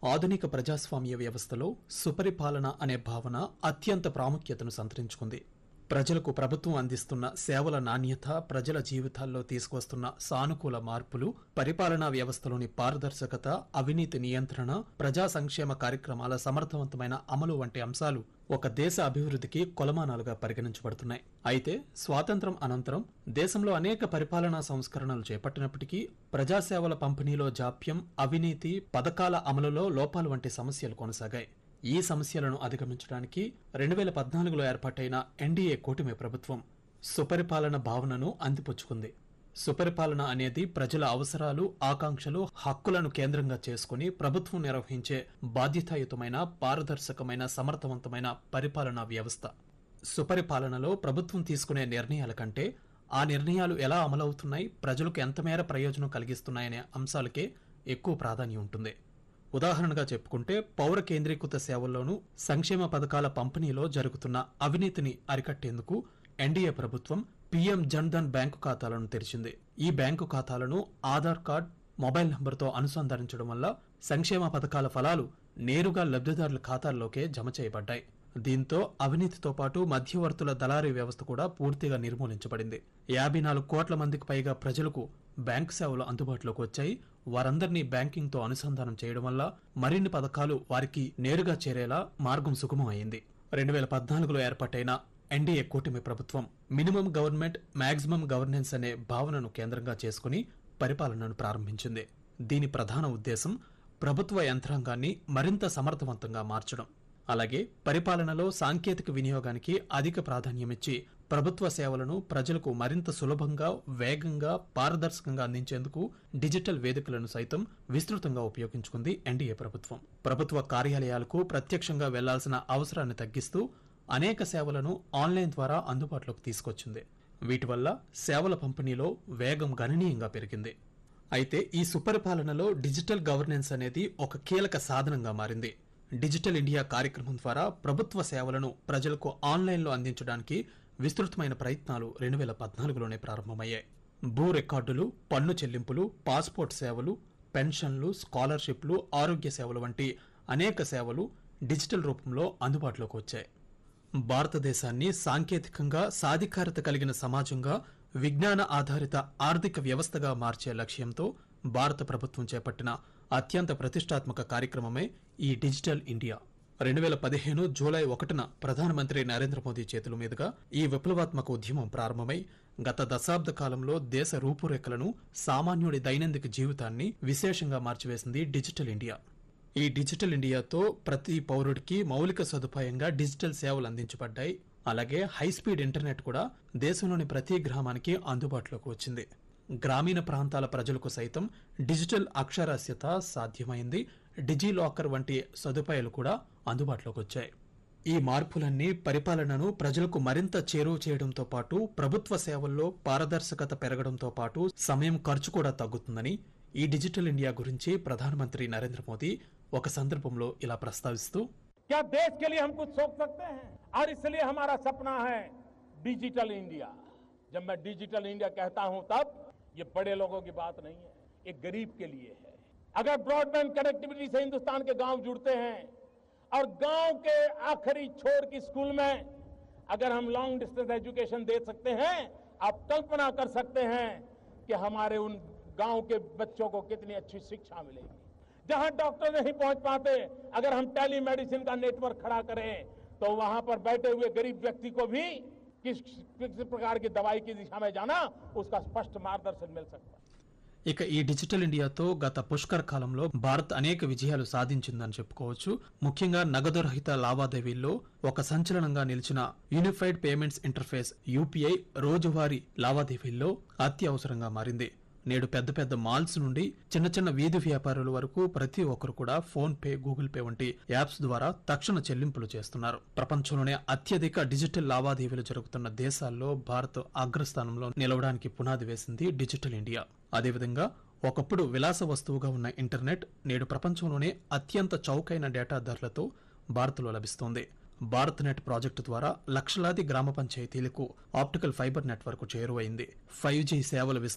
ఆధునిక ప్రజాస్వామ్య వ్యవస్థలో సుపరిపాలన అనే భావన అత్యంత ప్రాముఖ్యతను సంతరించుకుంది ప్రజలకు ప్రభుత్వం అందిస్తున్న సేవల నాణ్యత ప్రజల జీవితాల్లో తీసుకొస్తున్న సానుకూల మార్పులు పరిపాలనా వ్యవస్థలోని పారదర్శకత అవినీతి నియంత్రణ ప్రజా సంక్షేమ కార్యక్రమాల సమర్థవంతమైన అమలు వంటి అంశాలు ఒక దేశ అభివృద్ధికి కొలమానాలుగా పరిగణించబడుతున్నాయి అయితే స్వాతంత్రం అనంతరం దేశంలో అనేక పరిపాలనా సంస్కరణలు చేపట్టినప్పటికీ ప్రజాసేవల పంపిణీలో జాప్యం అవినీతి పథకాల అమలులో లోపాలు వంటి సమస్యలు కొనసాగాయి ఈ సమస్యలను అధిగమించడానికి రెండు వేల పద్నాలుగులో ఏర్పాటైన ఎన్డీఏ కూటమి ప్రభుత్వం సుపరిపాలన భావనను అందిపుచ్చుకుంది సుపరిపాలన అనేది ప్రజల అవసరాలు ఆకాంక్షలు హక్కులను కేంద్రంగా చేసుకుని ప్రభుత్వం నిర్వహించే బాధ్యతాయుతమైన పారదర్శకమైన సమర్థవంతమైన పరిపాలనా వ్యవస్థ సుపరిపాలనలో ప్రభుత్వం తీసుకునే నిర్ణయాల కంటే ఆ నిర్ణయాలు ఎలా అమలవుతున్నాయి ప్రజలకు ఎంత మేర ప్రయోజనం కలిగిస్తున్నాయనే అంశాలకే ఎక్కువ ప్రాధాన్యం ఉంటుంది ఉదాహరణగా చెప్పుకుంటే పౌర కేంద్రీకృత సేవల్లోనూ సంక్షేమ పథకాల పంపిణీలో జరుగుతున్న అవినీతిని అరికట్టేందుకు ఎన్డీఏ ప్రభుత్వం పీఎం జన్ధన్ బ్యాంకు ఖాతాలను తెరిచింది ఈ బ్యాంకు ఖాతాలను ఆధార్ కార్డ్ మొబైల్ నంబర్తో అనుసంధానించడం వల్ల సంక్షేమ పథకాల ఫలాలు నేరుగా లబ్ధిదారుల ఖాతాల్లోకే జమ చేయబడ్డాయి దీంతో అవినీతితో పాటు మధ్యవర్తుల దళారీ వ్యవస్థ కూడా పూర్తిగా నిర్మూలించబడింది యాభై నాలుగు కోట్ల మందికి పైగా ప్రజలకు బ్యాంకు సేవలు అందుబాటులోకి వచ్చాయి వారందరినీ బ్యాంకింగ్ తో అనుసంధానం చేయడం వల్ల మరిన్ని పథకాలు వారికి నేరుగా చేరేలా మార్గం సుగమం అయింది రెండు వేల పద్నాలుగులో ఏర్పాటైన ఎన్డీఏ కూటమి ప్రభుత్వం మినిమం గవర్నమెంట్ మాక్సిమం గవర్నెన్స్ అనే భావనను కేంద్రంగా చేసుకుని పరిపాలనను ప్రారంభించింది దీని ప్రధాన ఉద్దేశం ప్రభుత్వ యంత్రాంగాన్ని మరింత సమర్థవంతంగా మార్చడం అలాగే పరిపాలనలో సాంకేతిక వినియోగానికి అధిక ప్రాధాన్యమిచ్చి ప్రభుత్వ సేవలను ప్రజలకు మరింత సులభంగా వేగంగా పారదర్శకంగా అందించేందుకు డిజిటల్ వేదికలను సైతం విస్తృతంగా ఉపయోగించుకుంది ఎన్డీఏ ప్రభుత్వం ప్రభుత్వ కార్యాలయాలకు ప్రత్యక్షంగా వెళ్లాల్సిన అవసరాన్ని తగ్గిస్తూ అనేక సేవలను ఆన్లైన్ ద్వారా అందుబాటులోకి తీసుకొచ్చింది వీటి వల్ల సేవల పంపిణీలో వేగం గణనీయంగా పెరిగింది అయితే ఈ సుపరిపాలనలో డిజిటల్ గవర్నెన్స్ అనేది ఒక కీలక సాధనంగా మారింది డిజిటల్ ఇండియా కార్యక్రమం ద్వారా ప్రభుత్వ సేవలను ప్రజలకు ఆన్లైన్లో అందించడానికి విస్తృతమైన ప్రయత్నాలు రెండు వేల పద్నాలుగులోనే ప్రారంభమయ్యాయి భూ రికార్డులు పన్ను చెల్లింపులు పాస్పోర్ట్ సేవలు పెన్షన్లు స్కాలర్షిప్లు ఆరోగ్య సేవలు వంటి అనేక సేవలు డిజిటల్ రూపంలో అందుబాటులోకి వచ్చాయి భారతదేశాన్ని సాంకేతికంగా సాధికారత కలిగిన సమాజంగా విజ్ఞాన ఆధారిత ఆర్థిక వ్యవస్థగా మార్చే లక్ష్యంతో భారత ప్రభుత్వం చేపట్టిన అత్యంత ప్రతిష్టాత్మక కార్యక్రమమే ఈ డిజిటల్ ఇండియా రెండు వేల పదిహేను జూలై ఒకటిన ప్రధానమంత్రి నరేంద్ర మోదీ చేతుల మీదుగా ఈ విప్లవాత్మక ఉద్యమం ప్రారంభమై గత దశాబ్ద కాలంలో దేశ రూపురేఖలను సామాన్యుడి దైనందిక జీవితాన్ని విశేషంగా మార్చివేసింది డిజిటల్ ఇండియా ఈ డిజిటల్ ఇండియాతో ప్రతి పౌరుడికి మౌలిక సదుపాయంగా డిజిటల్ సేవలు అందించబడ్డాయి అలాగే హై స్పీడ్ ఇంటర్నెట్ కూడా దేశంలోని ప్రతి గ్రామానికి అందుబాటులోకి వచ్చింది గ్రామీణ ప్రాంతాల ప్రజలకు సైతం డిజిటల్ అక్షరాస్యత సాధ్యమైంది డిజీ లాకర్ వంటి సదుపాయాలు కూడా అందుబాటులోకి వచ్చాయి ఈ మార్పులన్నీ పరిపాలనను ప్రజలకు మరింత చేరువ చేయడంతో పాటు ప్రభుత్వ సేవల్లో పారదర్శకత పెరగడంతో పాటు సమయం ఖర్చు కూడా తగ్గుతుందని ఈ డిజిటల్ ఇండియా గురించి ప్రధానమంత్రి నరేంద్ర మోదీ ఒక సందర్భంలో ఇలా ప్రస్తావిస్తూ क्या देश के लिए हम कुछ सोच सकते हैं और इसलिए हमारा सपना है डिजिटल इंडिया जब मैं डिजिटल इंडिया कहता हूं तब ये बड़े लोगों की बात नहीं है ये गरीब के लिए है अगर ब्रॉडबैंड कनेक्टिविटी से हिंदुस्तान के गांव जुड़ते हैं और गांव के आखिरी छोर की स्कूल में अगर हम लॉन्ग डिस्टेंस एजुकेशन दे सकते हैं आप कल्पना कर सकते हैं कि हमारे उन गांव के बच्चों को कितनी अच्छी शिक्षा मिलेगी जहां डॉक्टर नहीं पहुंच पाते अगर हम टेली मेडिसिन का नेटवर्क खड़ा करें तो वहां पर बैठे हुए गरीब व्यक्ति को भी किस किस प्रकार की दवाई की दिशा में जाना उसका स्पष्ट मार्गदर्शन मिल सकता है ఇక ఈ డిజిటల్ ఇండియాతో గత పుష్కర్ కాలంలో భారత్ అనేక విజయాలు సాధించిందని చెప్పుకోవచ్చు ముఖ్యంగా నగదు రహిత లావాదేవీల్లో ఒక సంచలనంగా నిలిచిన యూనిఫైడ్ పేమెంట్స్ ఇంటర్ఫేస్ యూపీఐ రోజువారీ లావాదేవీల్లో అత్యవసరంగా మారింది నేడు పెద్ద పెద్ద మాల్స్ నుండి చిన్న చిన్న వీధి వ్యాపారుల వరకు ప్రతి ఒక్కరు కూడా ఫోన్ పే గూగుల్ పే వంటి యాప్స్ ద్వారా తక్షణ చెల్లింపులు చేస్తున్నారు ప్రపంచంలోనే అత్యధిక డిజిటల్ లావాదేవీలు జరుగుతున్న దేశాల్లో భారత్ అగ్రస్థానంలో నిలవడానికి పునాది వేసింది డిజిటల్ ఇండియా అదేవిధంగా ఒకప్పుడు విలాస వస్తువుగా ఉన్న ఇంటర్నెట్ నేడు ప్రపంచంలోనే అత్యంత చౌకైన డేటా ధరలతో భారత్లో లభిస్తోంది భారత్ నెట్ ప్రాజెక్టు ద్వారా లక్షలాది గ్రామ పంచాయతీలకు ఆప్టికల్ ఫైబర్ నెట్వర్క్ చేరువైంది ఫైవ్ జీ సేవల విస్తరణ